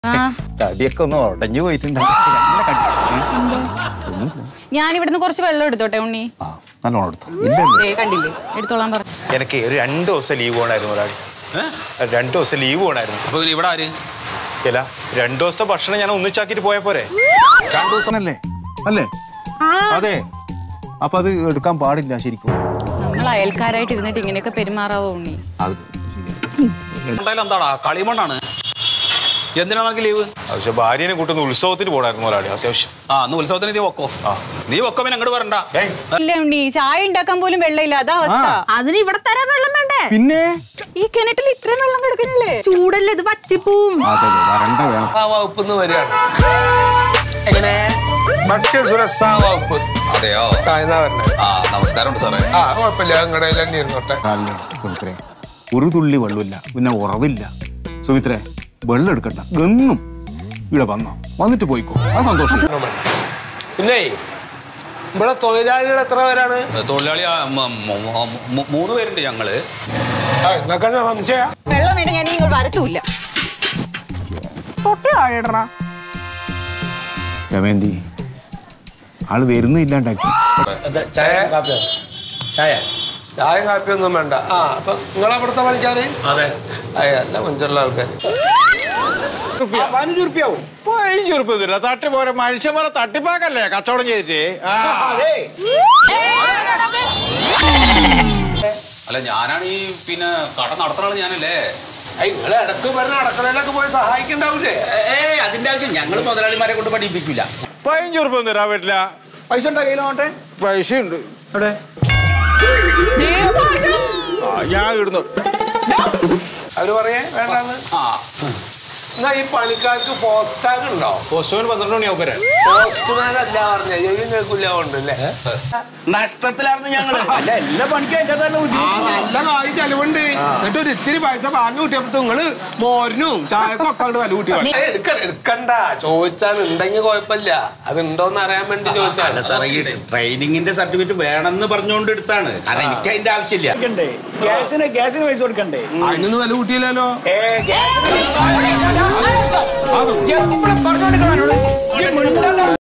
ആ തടിയൊക്കെ ഒന്ന് ഉടഞ്ഞു പോയിട്ടുണ്ട് അങ്ങനെ കടി- ഏ? ഒന്നുമില്ല. ഞാൻ ഇവിടുന്ന് കുറച്ച് വെള്ളം എടുത്തോട്ടെ ഉണ്ണി ആ നല്ലോണം എടുത്തു ഇല്ല ഇല്ല. ദേ കണ്ടില്ലേ എടുത്തോളാൻ പറഞ്ഞു എനിക്ക് ഒരു രണ്ട് ദിവസം ലീവ് വേണമായിരുന്നു ഒരാൾ രണ്ട് ദിവസം ലീവ് വേണമായിരുന്നു അപ്പൊ പിന്നെ ഇവിടെ ആര് ഇല്ല രണ്ട് ദിവസത്തെ ഭക്ഷണം ഞാൻ ഒന്നിച്ചാക്കിയിട്ട് പോയ പോരെ രണ്ടു ദിവസം അല്ലേ അല്ലേ അതെ അപ്പൊ അത് എടുക്കാൻ പാടില്ല ശരിക്കും നമ്മൾ അയൽക്കാരായിട്ട് ഇരുന്നിട്ട് ഇങ്ങനെയൊക്കെ പെരുമാറാവോ ഉണ്ണി അത് എന്തായാലും എന്താടാ കളിമണ്ണാണ് എന്തിനാ നമുക്ക് ലീവ് പക്ഷെ ഭാര്യനെ കൂട്ടുന്ന ഉത്സവത്തിന് പോകണമായിരുന്നു ഒരാൾ അത്യാവശ്യം ആ അന്ന് ഉത്സവത്തിന് നീ വെക്കോ ആ. നീ വെക്കോ പിന്നെ അങ്ങോട്ട് വരണ്ട ഏയ് ഇല്ല ഉണ്ണി ചായ ഉണ്ടാക്കാൻ പോലും വെള്ളമില്ല അതാ അവസ്ഥ അതിന് ഇവിടെ തരാൻ വെള്ളം വേണ്ടേ പിന്നെ ഈ കിണറ്റിൽ ഇത്രയും വെള്ളം കിടക്കുന്നില്ലേ ചൂടല്ലേ ഇത് പറ്റിപ്പോവും അതെ അതെ വരണ്ട വേണം ആ വകുപ്പ് വരികയാണ് എങ്ങനെ ഭക്ഷ്യസുരക്ഷാ വകുപ്പ് അതെയോ താഴ്ന്നാ വരണേ ആ നമസ്കാരമുണ്ട് സാറേ ആ കുഴപ്പമില്ല നിങ്ങളുടെ തന്നെ ഇരുന്നോട്ടെ കാലില് സുമിത്രേ ഒരു തുള്ളി വെള്ളമില്ല പിന്നെ ഉറവില്ല സുമിത്രേ വെള്ളം എടുക്കണ്ട എന്നും ഇവിടെ വന്നോ വന്നിട്ട് പോയിക്കോ ആ സന്തോഷം പിന്നെ ഇവിടെ തൊഴിലാളികൾ എത്ര പേരാണ് തൊഴിലാളി ആ, മ- മ- മ- മ- മൂന്ന് പേരുണ്ട് ഞങ്ങള് നിങ്ങൾക്ക് തന്നെ സംശയ വെള്ളം വേണ്ട ഞാൻ ഇങ്ങോട്ട് വരത്തൂല്ല തൊട്ടി താഴെ ഇടണ രമേന്തി ആള് വരുന്നില്ലാണ്ടാക്കി ചായ കാപ്പി ചായ ചായ കാപ്പി ഒന്നും വേണ്ട ആ അപ്പൊ നിങ്ങൾ അവിടുത്തെ പണിക്കാര് അതെ അല്ല മഞ്ചുള്ള ആൾക്കാർ പതിനഞ്ച് റുപ്യാവും പതിനഞ്ച് ഉറുപ്പ് തരില്ല തട്ടി പോരെ മനുഷ്യന്മാരെ തട്ടിപ്പാക്കല്ലേ കച്ചവടം ചെയ്തിട്ട് ആ അല്ല ഞാനാണ് ഈ പിന്നെ കട നടത്തുന്ന ആള് ഞാനല്ലേ നിങ്ങൾ ഇടക്ക് പറഞ്ഞ അടക്കളയിലൊക്കെ പോയി സഹായിക്കണ്ടാവൂലേ ഏ അതിന്റെ ആവശ്യം ഞങ്ങൾ മുതലാളിമാരെ കൊണ്ട് പഠിപ്പിക്കില്ല പതിനഞ്ച് ഉറുപ്പ് തരാൻ പറ്റില്ല പൈസ ഉണ്ടോ കയ്യിലോട്ടെ പൈസ ഉണ്ട് എവിടെ ആ, ഞാൻ ഇടുന്നു അവര് പറയേ വേണ്ടാന്ന് ആ എന്നാ ഈ പണിക്കാർക്ക് പോസ്റ്റാഗ് ഉണ്ടോ പോസ്റ്റ്മാൻ പന്ത്രണ്ട് മണിയാവും വരാൻ പോസ്റ്റ്മാൻ അല്ല പറഞ്ഞ എഴുതി കേൾക്കില്ല ഉണ്ടല്ലേ നഷ്ടത്തിലായിരുന്നു ഞങ്ങള് അല്ല എല്ലാ പണിക്കും എന്റെ തന്നെ ബുദ്ധി. നല്ല കായ് ചെലവുണ്ട് എന്നിട്ട് ഒരു ഇത്തിരി പൈസ വാങ്ങി കൂട്ടിയപ്പോ നിങ്ങള് മോരിനും ചായക്കും ഒക്കെ അങ്ങോട്ട് വില കൂട്ടി വാങ്ങി. ഏയ് എടുക്ക- എടുക്കണ്ട ചോദിച്ചാൽ ഉണ്ടെങ്കിൽ കുഴപ്പമില്ല അത് ഉണ്ടോന്ന് അറിയാൻ വേണ്ടി ചോദിച്ചാൽ അല്ല സാറേ ഈ ട്രെയിനിങ്ങിന്റെ സർട്ടിഫിക്കറ്റ് വേണമെന്ന് പറഞ്ഞുകൊണ്ട് എടുത്താണ് കാരണം എനിക്ക് അതിന്റെ ആവശ്യമില്ല കൊടുക്കണ്ടേ ഗ്യാസിന് ഗ്യാസിന് പൈസ കൊടുക്കണ്ടേ അതിനൊന്നും വില കൂട്ടിയില്ലല്ലോ ഏ ഗ്യാസിന് എപ്പോഴും പറഞ്ഞോണ്ടിരിക്കണം